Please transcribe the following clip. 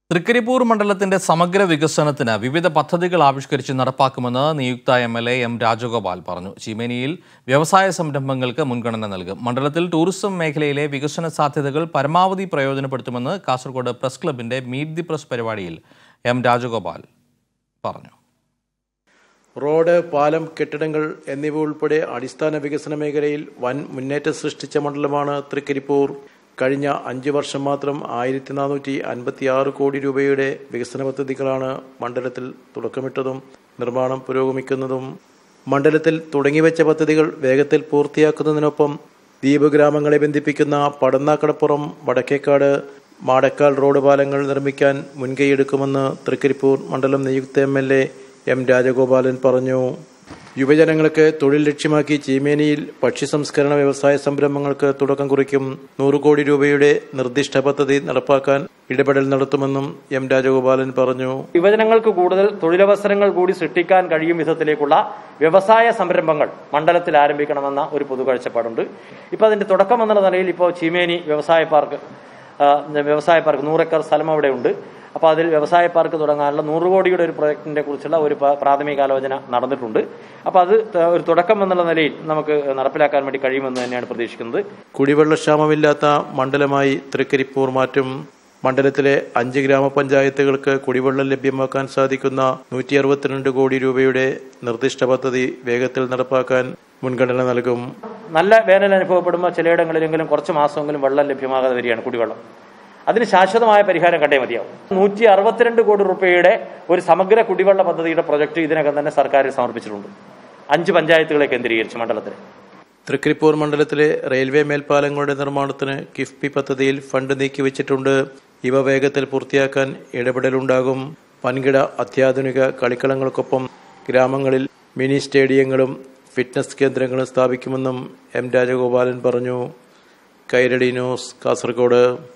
തൃക്കരിപ്പൂർ മണ്ഡലത്തിന്റെ സമഗ്ര വികസനത്തിന് വിവിധ പദ്ധതികൾ ആവിഷ്കരിച്ച് നടപ്പാക്കുമെന്ന് നിയുക്ത M L A M Rajagopal പറഞ്ഞു ചീമേനിയിൽ വ്യവസായ സംരംഭങ്ങൾക്ക് മുൻഗണന നൽകും മണ്ഡലത്തിൽ ടൂറിസം മേഖലയിലെ വികസന സാധ്യതകൾ പരമാവധി പ്രയോജനപ്പെടുത്തുമെന്ന് കാസർഗോഡ് പ്രസ് ക്ലബിന്റെ മീറ്റ് ദി പ്രസ് പരിപാടിയിൽ എം രാജഗോപാൽ പറഞ്ഞു റോഡ് പാലം കെട്ടിടങ്ങൾ എന്നിവ ഉൾപ്പെടെ അടിസ്ഥാന വികസന മേഖലയിൽ വൻ മുന്നേറ്റം സൃഷ്ടിച്ച മണ്ഡലമാണ് തൃക്കരിപ്പൂർ കഴിഞ്ഞ അഞ്ച് വർഷം മാത്രം ആയിരത്തി നാനൂറ്റി അൻപത്തി ആറ് കോടി രൂപയുടെ വികസന പദ്ധതികളാണ് മണ്ഡലത്തിൽ തുടക്കമിട്ടതും നിർമ്മാണം പുരോഗമിക്കുന്നതും മണ്ഡലത്തിൽ തുടങ്ങിവെച്ച പദ്ധതികൾ വേഗത്തിൽ പൂർത്തിയാക്കുന്നതിനൊപ്പം ദ്വീപ് ഗ്രാമങ്ങളെ ബന്ധിപ്പിക്കുന്ന പടന്നാക്കടപ്പുറം വടക്കേക്കാട് മാടക്കാൽ റോഡ് പാലങ്ങൾ നിർമ്മിക്കാൻ മുൻകൈയെടുക്കുമെന്ന് തൃക്കരിപ്പൂർ മണ്ഡലം നിയുക്ത M L A M Rajagopalan പറഞ്ഞു യുവജനങ്ങൾക്ക് തൊഴിൽ ലക്ഷ്യമാക്കി ചീമേനിയിൽ ഭക്ഷ്യ സംസ്കരണ വ്യവസായ സംരംഭങ്ങൾക്ക് തുടക്കം കുറിക്കും നൂറ് കോടി രൂപയുടെ നിർദ്ദിഷ്ട പദ്ധതി നടപ്പാക്കാൻ ഇടപെടൽ നടത്തുമെന്നും എം രാജഗോപാലൻ പറഞ്ഞു യുവജനങ്ങൾക്ക് കൂടുതൽ തൊഴിലവസരങ്ങൾ കൂടി സൃഷ്ടിക്കാൻ കഴിയും വിധത്തിലേക്കുള്ള വ്യവസായ സംരംഭങ്ങൾ മണ്ഡലത്തിൽ ആരംഭിക്കണമെന്ന ഒരു പൊതു കാഴ്ചപ്പാടുണ്ട് ഇപ്പോൾ അതിന്റെ തുടക്കം എന്ന നിലയിൽ ഇപ്പോൾ ചീമേനി വ്യവസായ പാർക്ക് ആ, വ്യവസായ പാർക്ക് നൂറേക്കർ സ്ഥലം അവിടെ ഉണ്ട് അപ്പോൾ അതിൽ വ്യവസായ പാർക്ക് തുടങ്ങാനുള്ള നൂറ് കോടിയുടെ ഒരു പ്രൊജക്ടിനെ കുറിച്ചുള്ള ഒരു പ- പ്രാഥമികാലോചന നടന്നിട്ടുണ്ട് അപ്പോൾ അത് ത- ഒരു തുടക്കം എന്നുള്ള നിലയിൽ നമുക്ക് നടപ്പിലാക്കാൻ വേണ്ടി കഴിയുമെന്ന് തന്നെയാണ് പ്രതീക്ഷിക്കുന്നത് കുടിവെള്ളക്ഷാമമില്ലാത്ത മണ്ഡലമായി തൃക്കരിപ്പൂർ മാറ്റും മണ്ഡലത്തിലെ അഞ്ച് ഗ്രാമപഞ്ചായത്തുകൾക്ക് കുടിവെള്ളം ലഭ്യമാക്കാൻ സാധിക്കുന്ന നൂറ്റി അറുപത്തിരണ്ട് കോടി രൂപയുടെ നിർദ്ദിഷ്ട പദ്ധതി വേഗത്തിൽ നടപ്പാക്കാൻ മുൻഗണന നൽകും നല്ല വേനൽ അനുഭവപ്പെടുമ്പോൾ ചിലയിടങ്ങളിലെങ്കിലും കുറച്ച് മാസമെങ്കിലും വെള്ളം ലഭ്യമാകാതെ വരികയാണ് കുടിവെള്ളം അതിന് ശാശ്വതമായ പരിഹാരം കണ്ടേ മതിയാവും നൂറ്റി അറുപത്തിരണ്ട് കോടി രൂപയുടെ ഒരു സമഗ്ര കുടിവെള്ള പദ്ധതിയുടെ പ്രൊജക്ട് ഇതിനകം തന്നെ സർക്കാർ സമർപ്പിച്ചിട്ടുണ്ട് അഞ്ച് പഞ്ചായത്തുകളെ കേന്ദ്രീകരിച്ച് മണ്ഡലത്തിൽ തൃക്കരിപ്പൂർ മണ്ഡലത്തിലെ റെയിൽവേ മേൽപ്പാലങ്ങളുടെ നിർമ്മാണത്തിന് കിഫ്ബി പദ്ധതിയിൽ ഫണ്ട് നീക്കിവച്ചിട്ടുണ്ട് ഇവ വേഗത്തിൽ പൂർത്തിയാക്കാൻ ഇടപെടലുണ്ടാകും വൻകിട അത്യാധുനിക കളിക്കളങ്ങൾക്കൊപ്പം ഗ്രാമങ്ങളിൽ മിനി സ്റ്റേഡിയങ്ങളും ഫിറ്റ്നസ് കേന്ദ്രങ്ങളും സ്ഥാപിക്കുമെന്നും എം രാജഗോപാലൻ പറഞ്ഞു കൈരളി ന്യൂസ് കാസർഗോഡ്